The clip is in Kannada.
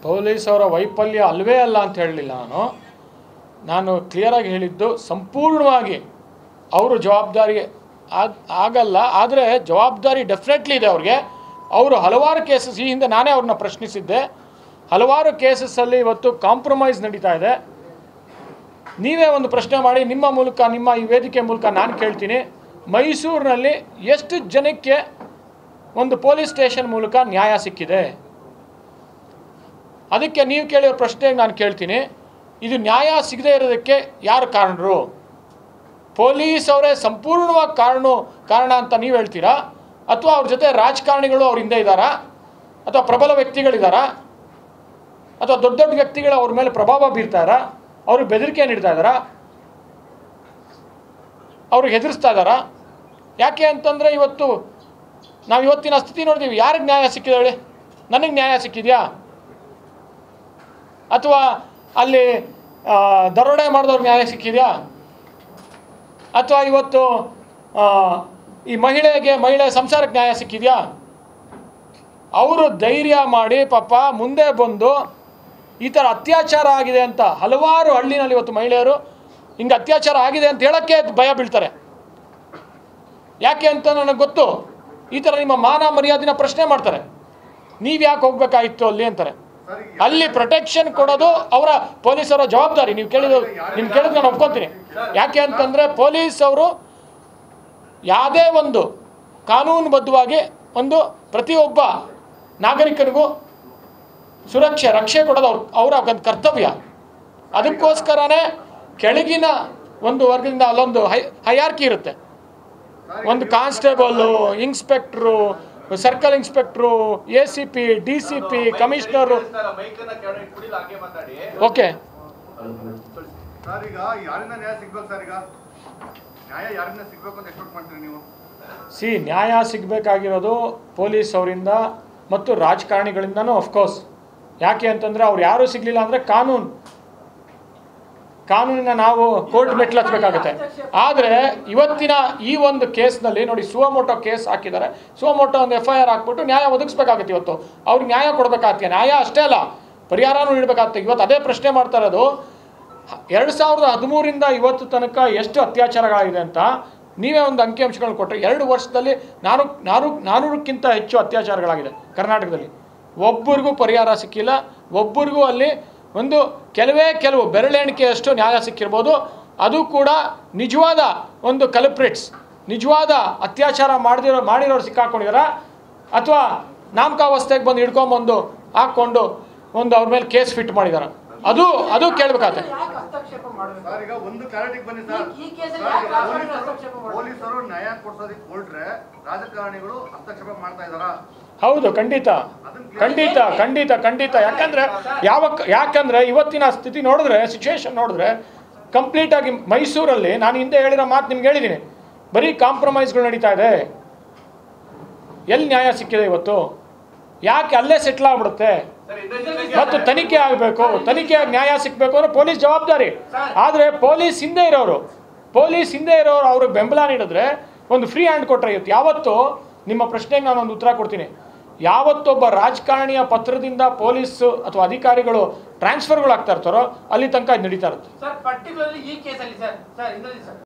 ಪೊಲೀಸ್ ಅವರ ವೈಫಲ್ಯ ಅಲ್ವೇ ಅಲ್ಲ ಅಂತ ಹೇಳಲಿಲ್ಲ ನಾನು ನಾನು ಕ್ಲಿಯರಾಗಿ ಹೇಳಿದ್ದು ಸಂಪೂರ್ಣವಾಗಿ ಅವರು ಜವಾಬ್ದಾರಿ ಆಗ್ ಆಗಲ್ಲ ಆದರೆ ಜವಾಬ್ದಾರಿ ಡೆಫಿನೆಟ್ಲಿ ಇದೆ ಅವ್ರಿಗೆ ಅವರು ಹಲವಾರು ಕೇಸಸ್ ಈ ಹಿಂದೆ ನಾನೇ ಅವ್ರನ್ನ ಪ್ರಶ್ನಿಸಿದ್ದೆ ಹಲವಾರು ಕೇಸಸ್ಸಲ್ಲಿ ಇವತ್ತು ಕಾಂಪ್ರಮೈಸ್ ನಡೀತಾ ಇದೆ ನೀವೇ ಒಂದು ಪ್ರಶ್ನೆ ಮಾಡಿ ನಿಮ್ಮ ಮೂಲಕ ನಿಮ್ಮ ಈ ವೇದಿಕೆ ಮೂಲಕ ನಾನು ಕೇಳ್ತೀನಿ ಮೈಸೂರಿನಲ್ಲಿ ಎಷ್ಟು ಜನಕ್ಕೆ ಒಂದು ಪೊಲೀಸ್ ಸ್ಟೇಷನ್ ಮೂಲಕ ನ್ಯಾಯ ಸಿಕ್ಕಿದೆ ಅದಕ್ಕೆ ನೀವು ಕೇಳಿರೋ ಪ್ರಶ್ನೆಗೆ ನಾನು ಕೇಳ್ತೀನಿ ಇದು ನ್ಯಾಯ ಸಿಗದೇ ಇರೋದಕ್ಕೆ ಯಾರು ಕಾರಣರು ಪೊಲೀಸ್ ಅವರೇ ಸಂಪೂರ್ಣವಾಗಿ ಕಾರಣ ಕಾರಣ ಅಂತ ನೀವು ಹೇಳ್ತೀರಾ ಅಥವಾ ಅವ್ರ ಜೊತೆ ರಾಜಕಾರಣಿಗಳು ಅವ್ರ ಹಿಂದೆ ಇದ್ದಾರಾ ಅಥವಾ ಪ್ರಬಲ ವ್ಯಕ್ತಿಗಳಿದ್ದಾರಾ ಅಥವಾ ದೊಡ್ಡ ದೊಡ್ಡ ವ್ಯಕ್ತಿಗಳು ಅವ್ರ ಮೇಲೆ ಪ್ರಭಾವ ಬೀರ್ತಾರಾ ಅವ್ರಿಗೆ ಬೆದರಿಕೆ ನೀಡ್ತಾ ಇದ್ದಾರಾ ಅವ್ರಿಗೆ ಹೆದರಿಸ್ತಾ ಇದ್ದಾರಾ ಯಾಕೆ ಅಂತಂದರೆ ಇವತ್ತು ನಾವು ಇವತ್ತಿನ ಸ್ಥಿತಿ ನೋಡ್ತೀವಿ ಯಾರಿಗೆ ನ್ಯಾಯ ಸಿಕ್ಕಿದೆ ಹೇಳಿ ನನಗೆ ನ್ಯಾಯ ಸಿಕ್ಕಿದೆಯಾ ಅಥವಾ ಅಲ್ಲಿ ಆ, ದರೋಡೆ ಮಾಡಿದವ್ರಿಗೆ ನ್ಯಾಯ ಸಿಕ್ಕಿದೆಯಾ ಅಥವಾ ಇವತ್ತು ಆ, ಈ ಮಹಿಳೆಗೆ ಮಹಿಳೆ ಸಂಸಾರಕ್ಕೆ ನ್ಯಾಯ ಸಿಕ್ಕಿದೆಯಾ ಅವರು ಧೈರ್ಯ ಮಾಡಿ ಪಾಪ ಮುಂದೆ ಬಂದು ಈ ಥರ ಅತ್ಯಾಚಾರ ಆಗಿದೆ ಅಂತ ಹಲವಾರು ಹಳ್ಳಿನಲ್ಲಿ ಇವತ್ತು ಮಹಿಳೆಯರು ಹಿಂಗೆ ಅತ್ಯಾಚಾರ ಆಗಿದೆ ಅಂತ ಹೇಳೋಕ್ಕೆ ಭಯ ಬೀಳ್ತಾರೆ ಯಾಕೆ ಅಂತ ನನಗೆ ಗೊತ್ತು ಈ ಥರ ನಿಮ್ಮ ಮಾನ ಮರ್ಯಾದಿನ ಪ್ರಶ್ನೆ ಮಾಡ್ತಾರೆ ನೀವು ಯಾಕೆ ಹೋಗ್ಬೇಕಾಗಿತ್ತು ಅಲ್ಲಿ ಅಂತಾರೆ ಅಲ್ಲಿ ಪ್ರೊಟೆಕ್ಷನ್ ಕೊಡೋದು ಅವರ ಪೊಲೀಸರ ಜವಾಬ್ದಾರಿ ನೀವು ಕೇಳಿದ ನಿಮ್ಗೆ ಕೇಳಿದ್ ನಾನು ಒಪ್ಕೊತೀನಿ ಯಾಕೆ ಅಂತಂದರೆ ಪೊಲೀಸ್ ಅವರು ಯಾವುದೇ ಒಂದು ಕಾನೂನುಬದ್ಧವಾಗಿ ಒಂದು ಪ್ರತಿಯೊಬ್ಬ ನಾಗರಿಕನಿಗೂ ಸುರಕ್ಷೆ ರಕ್ಷೆ ಕೊಡೋದು ಅವ್ರ ಅವರ ಒಂದು ಕರ್ತವ್ಯ ಅದಕ್ಕೋಸ್ಕರನೇ ಕೆಳಗಿನ ಒಂದು ವರ್ಗದಿಂದ ಅಲ್ಲೊಂದು ಹೈ ಹಯಾರ್ಕಿ ಇರುತ್ತೆ ಒಂದು constable inspector circle inspector A C P D C P commissioner ಮೈಕನ್ನ ಕೆಳಗೆ ಕುಡಿಲ ಹಾಗೆ ಮಾತಾಡಿ ಓಕೆ ಸರ್ ಈಗ ಯಾರಿಂದ ನ್ಯಾಯ ಸಿಗ್ಬೇಕು ಸರ್ ಈಗ ನ್ಯಾಯ ಯಾರಿಂದ ಸಿಗ್ಬೇಕು ಅಂತ ಎಕ್ಸ್ಪೆಕ್ಟ್ ಮಾಡ್ತೀರಿ ನೀವು ಸಿ ನ್ಯಾಯ ಸಿಗಬೇಕಾಗಿರೋದು ಪೊಲೀಸ್ ಅವರಿಂದ ಮತ್ತು ರಾಜಕಾರಣಿಗಳಿಂದನೂ ಅಫ್ಕೋರ್ಸ್ ಯಾಕೆ ಅಂತಂದರೆ ಅವ್ರು ಯಾರೂ ಸಿಗಲಿಲ್ಲ ಅಂದರೆ ಕಾನೂನು ಕಾನೂನಿನ ನಾವು ಕೋರ್ಟ್ ಮೆಟ್ಲು ಹತ್ಬೇಕಾಗುತ್ತೆ ಆದರೆ ಇವತ್ತಿನ ಈ ಒಂದು ಕೇಸ್ನಲ್ಲಿ ನೋಡಿ ಸುವಮೋಟೋ ಕೇಸ್ ಹಾಕಿದ್ದಾರೆ ಸುವಮೋಟೋ ಒಂದು ಎಫ್ ಐ ಆರ್ ಹಾಕ್ಬಿಟ್ಟು ನ್ಯಾಯ ಒದಗಿಸ್ಬೇಕಾಗತ್ತೆ ಇವತ್ತು ಅವ್ರಿಗೆ ನ್ಯಾಯ ಕೊಡಬೇಕಾಗತ್ತೆ ನ್ಯಾಯ ಅಷ್ಟೇ ಅಲ್ಲ ಪರಿಹಾರನೂ ನೀಡಬೇಕಾಗತ್ತೆ ಇವತ್ತು ಅದೇ ಪ್ರಶ್ನೆ ಮಾಡ್ತಾ ಇರೋದು ಎರಡು ಸಾವಿರದ ಹದಿಮೂರಿಂದ ಇವತ್ತು ತನಕ ಎಷ್ಟು ಅತ್ಯಾಚಾರಗಳಾಗಿದೆ ಅಂತ ನೀವೇ ಒಂದು ಅಂಕಿಅಂಶಗಳನ್ನ ಕೊಟ್ಟರೆ ಎರಡು ವರ್ಷದಲ್ಲಿ ನಾರು ನಾರು ನಾನ್ನೂರಕ್ಕಿಂತ ಹೆಚ್ಚು ಅತ್ಯಾಚಾರಗಳಾಗಿದೆ ಕರ್ನಾಟಕದಲ್ಲಿ ಒಬ್ಬರಿಗೂ ಪರಿಹಾರ ಸಿಕ್ಕಿಲ್ಲ ಒಬ್ಬರಿಗೂ ಅಲ್ಲಿ ಒಂದು ಕೆಲವೇ ಕೆಲವು ಬೆರಳೆಣಿಕೆಯಷ್ಟು ನ್ಯಾಯ ಸಿಕ್ಕಿರ್ಬೋದು ಅದು ಕೂಡ ನಿಜವಾದ ಒಂದು ಕಲ್ಪ್ರಿಟ್ಸ್ ನಿಜವಾದ ಅತ್ಯಾಚಾರ ಮಾಡಿದಿರೋ ಮಾಡಿರೋರು ಸಿಕ್ಕಾಕೊಂಡಿದಾರ ಅಥವಾ ನಾಮಕಾವಸ್ಥೆಗೆ ಬಂದು ಹಿಡ್ಕೊಂಬಂದು ಹಾಕ್ಕೊಂಡು ಒಂದು ಅವ್ರ ಮೇಲೆ ಕೇಸ್ ಫಿಟ್ ಮಾಡಿದಾರ ಅದು ಅದು ಕೇಳಬೇಕಾಗತ್ತೆ ಯಾಕೆ ಹಸ್ತಕ್ಷೇಪ ಮಾಡಬೇಕು ಸರ್ ಈಗ ಒಂದು ಕ್ಲಾರಿಟಿಗೆ ಬನ್ನಿ ಸರ್ ಈ- ಈ ಕೇಸಲ್ಲಿ ಸರ್, ಯಾಕೆ ಈಗ ರಾಜಕಾರಣಿ ಪೊಲೀಸರು- ಹಸ್ತಕ್ಷೇಪ ಮಾಡ್ಬೇಕು? ಪೊಲೀಸರು ನ್ಯಾಯ ಕೊಡ್ಸೋದಕ್ಕೆ ಹೊರಟ್ರೆ ರಾಜಕಾರಣಿಗಳು ಹಸ್ತಕ್ಷೇಪ ಮಾಡ್ತಾ ಇದಾರಾ ಹೌದು ಖಂಡಿತ ಖಂಡಿತ ಖಂಡಿತ ಖಂಡಿತ ಯಾಕಂದ್ರೆ ಯಾವ ಯಾಕಂದ್ರೆ ಇವತ್ತಿನ ಸ್ಥಿತಿ ನೋಡಿದ್ರೆ ಸಿಚುವೇಶನ್ ನೋಡಿದ್ರೆ ಕಂಪ್ಲೀಟ್ ಆಗಿ ಮೈಸೂರಲ್ಲಿ ನಾನು ಹಿಂದೆ ಹೇಳಿರೋ ಮಾತು ನಿಮ್ಗೆ ಹೇಳಿದ್ದೀನಿ ಬರೀ ಕಾಂಪ್ರಮೈಸ್ಗಳು ನಡೀತಾ ಇದೆ ಎಲ್ಲಿ ನ್ಯಾಯ ಸಿಕ್ಕಿದೆ ಇವತ್ತು ಯಾಕೆ ಅಲ್ಲೇ ಸೆಟ್ಲ್ ಆಗ್ಬಿಡುತ್ತೆ ಸರ್ ಇಂಡಸ್ಟ್ರಿ ಮತ್ತು ತನಿಖೆ ಆಗಬೇಕು ತನಿಖೆಯಾಗಿ ನ್ಯಾಯ ಸಿಗಬೇಕು ಅಂದ್ರೆ ಪೊಲೀಸ್ ಜವಾಬ್ದಾರಿ ಆದರೆ ಪೊಲೀಸ್ ಹಿಂದೆ ಇರೋರು ಪೊಲೀಸ್ ಹಿಂದೆ ಇರೋರು ಅವ್ರಿಗೆ ಬೆಂಬಲ ನೀಡಿದ್ರೆ ಒಂದು ಫ್ರೀ ಹ್ಯಾಂಡ್ ಕೊಟ್ಟರೆ ಇವತ್ತು ಯಾವತ್ತು ನಿಮ್ಮ ಪ್ರಶ್ನೆಗೆ ನಾನು ಒಂದು ಉತ್ತರ ಕೊಡ್ತೀನಿ ಯಾವತ್ತೊಬ್ಬ ರಾಜಕಾರಣಿಯ ಪತ್ರದಿಂದ ಪೊಲೀಸ್ ಅಥವಾ ಅಧಿಕಾರಿಗಳು ಟ್ರಾನ್ಸ್ಫರ್ಗಳು ಆಗ್ತಾ ಇರ್ತಾರೋ ಅಲ್ಲಿ ತನಕ ಇದು ನಡೀತಾ ಇರುತ್ತೆ ಸರ್ ಪರ್ಟಿಕ್ಯುಲರ್ಲಿ ಈ ಕೇಸಲ್ಲಿ ಸರ್ ಸರ್ ಇದರಲ್ಲಿ ಸರ್